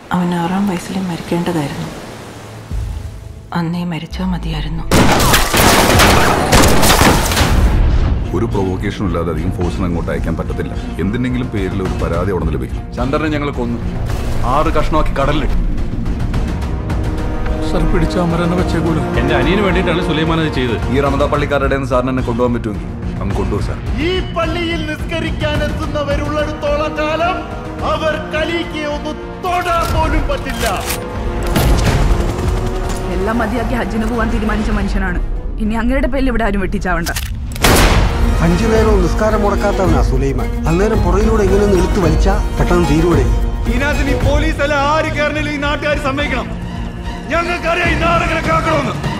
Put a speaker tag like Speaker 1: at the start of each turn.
Speaker 1: അവൻ ആറാം വയസ്സിൽ മരിക്കേണ്ടതായിരുന്നു അന്നേ മരിച്ചാൽ മതിയായിരുന്നു
Speaker 2: ഒരു പ്രൊവോക്കേഷനും ഇല്ലാതെ അധികം ഫോഴ്സിന് അങ്ങോട്ട് അയക്കാൻ പറ്റത്തില്ല എന്തിനെങ്കിലും പേരിൽ ഒരു പരാതി അവിടെ നിന്ന് ലഭിക്കും
Speaker 3: ചന്ദ്രനെ ഞങ്ങൾ കൊന്നു ആറ് കഷ്ണമാക്കി കടലിലിട്ടു
Speaker 4: സർ പിടിച്ച അമരനെ വെച്ചേക്കൂല
Speaker 5: എന്റെ അനിയന് വേണ്ടിയിട്ടാണ് സുലൈമാൻ അത് ചെയ്തത്
Speaker 3: ഈ റമദ പള്ളിക്കാരുടെ സാറിന് എന്നെ കൊണ്ടുപോകാൻ പറ്റുമെങ്കിൽ അങ്ങ് കൊണ്ടുപോകും സാർ
Speaker 6: ഈ പള്ളിയിൽ നിസ്കരിക്കാൻ എത്തുന്നവരുള്ളിടത്തോളം കാലം അവർ കലിക്ക് ഒന്ന് തൊടാൻ പോലും പറ്റില്ല
Speaker 7: എല്ലാം മതിയാക്കി ഹജ്ജിന് പോവാൻ തീരുമാനിച്ച മനുഷ്യനാണ് ഇനി അങ്ങയുടെ പേരിൽ ഇവിടെ ആരും വെട്ടിച്ചാവണ്ട
Speaker 8: അഞ്ചു നേരവും നിസ്കാരം മുടക്കാത്തവനാ സുലൈമാൻ അന്നേരം പുറകിലൂടെ ഇങ്ങനെ ഒന്ന് ഇളുത്ത് വലിച്ചാ പെട്ടെന്ന് തീരൂടെ
Speaker 3: ഇതിനകത്ത് നീ പോലീസ് അല്ല ആര് കയറണില്ല ഈ നാട്ടുകാർ സമ്മതിക്കണം ഞങ്ങൾക്കറിയാം ഈ നാടെങ്ങനെ കാക്കണമെന്ന്